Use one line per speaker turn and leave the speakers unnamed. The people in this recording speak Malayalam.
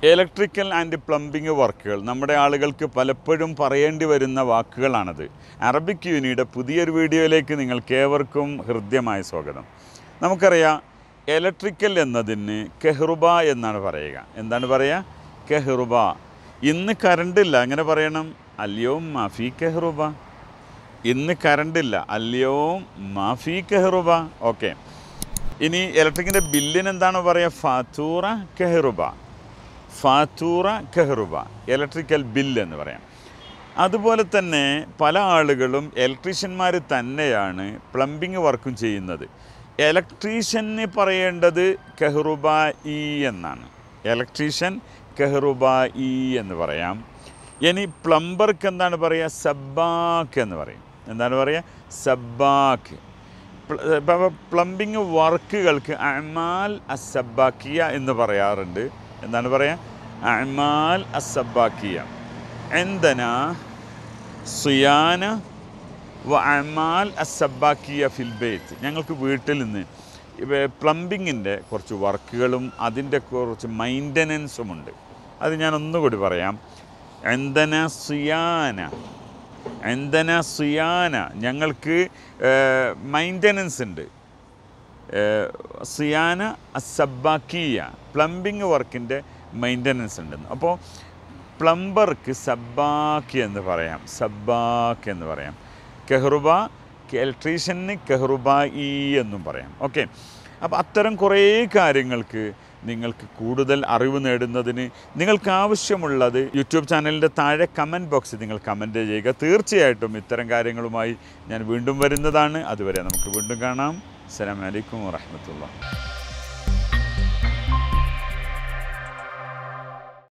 ഇലക്ട്രിക്കൽ ആൻഡ് പ്ലംബിംഗ് വർക്കുകൾ നമ്മുടെ ആളുകൾക്ക് പലപ്പോഴും പറയേണ്ടി വരുന്ന വാക്കുകളാണത് അറബിക് യൂനിയുടെ പുതിയൊരു വീഡിയോയിലേക്ക് നിങ്ങൾക്ക് ഏവർക്കും ഹൃദ്യമായ സ്വാഗതം നമുക്കറിയാം ഇലക്ട്രിക്കൽ എന്നതിന് കെഹ്റുബ എന്നാണ് പറയുക എന്താണ് പറയുക കെഹ്റുബ ഇന്ന് കറണ്ടില്ല അങ്ങനെ പറയണം അല്ലയോം മാഫി കെഹ്റുബ ഇന്ന് കറണ്ടില്ല അല്ലയോം മാഫി കെഹ്റുബ ഓക്കെ ഇനി ഇലക്ട്രിക്കിൻ്റെ ബില്ലിന് എന്താണ് പറയുക ഫാത്തൂറ കെഹ്റുബ ഫാത്തൂറ കെഹ്റുബ ഇലക്ട്രിക്കൽ ബില്ല് എന്ന് പറയാം അതുപോലെ തന്നെ പല ആളുകളും ഇലക്ട്രീഷ്യന്മാർ തന്നെയാണ് പ്ലംബിംഗ് വർക്കും ചെയ്യുന്നത് ഇലക്ട്രീഷ്യന് പറയേണ്ടത് കെഹ്റുബ ഇ എന്നാണ് ഇലക്ട്രീഷ്യൻ കെഹ്റുബ ഇ എന്ന് പറയാം ഇനി പ്ലംബർക്ക് എന്താണ് പറയുക സബ്ബാക്ക് എന്ന് പറയും എന്താണ് പറയുക സബ്ബാക്ക് പ്ലംബിംഗ് വർക്കുകൾക്ക് അമാൽ അസബാക്കിയ എന്ന് പറയാറുണ്ട് എന്താണ് പറയുക അമാൽ അസബാക്കിയ എന്തന സുയാന വ അമാൽ അസബാക്കിയ ഫിൽ ബേത്ത് ഞങ്ങൾക്ക് വീട്ടിൽ നിന്ന് പ്ലംബിങ്ങിൻ്റെ കുറച്ച് വർക്കുകളും അതിൻ്റെ കുറച്ച് മൈൻ്റനൻസും ഉണ്ട് അത് ഞാൻ ഒന്നുകൂടി പറയാം എന്തന സുയാന എന്തന സുയാന ഞങ്ങൾക്ക് മൈൻ്റനൻസ് ഉണ്ട് ഏഹ് സിയാന അസബാക്കിയ പ്ലംബിംഗ് വർക്കിൻ്റെ മെയിൻ്റനൻസ് ഉണ്ടെന്ന് അപ്പോൾ പ്ലംബർക്ക് സബ്ബാക്കി എന്ന് പറയാം സബ്ബാക്ക് എന്ന് പറയാം കെഹ്റുബ ഇലക്ട്രീഷ്യന് കെഹ്റുബ ഇ എന്നും പറയാം ഓക്കെ അപ്പോൾ അത്തരം കുറേ കാര്യങ്ങൾക്ക് നിങ്ങൾക്ക് കൂടുതൽ അറിവ് നേടുന്നതിന് നിങ്ങൾക്ക് ആവശ്യമുള്ളത് യൂട്യൂബ് ചാനലിൻ്റെ താഴെ കമൻറ്റ് ബോക്സിൽ നിങ്ങൾ കമൻറ്റ് ചെയ്യുക തീർച്ചയായിട്ടും ഇത്തരം കാര്യങ്ങളുമായി ഞാൻ വീണ്ടും വരുന്നതാണ് അതുവരെ നമുക്ക് വീണ്ടും കാണാം അസ്സലാമു അലൈക്കും വറഹ്മത്തുള്ളാഹി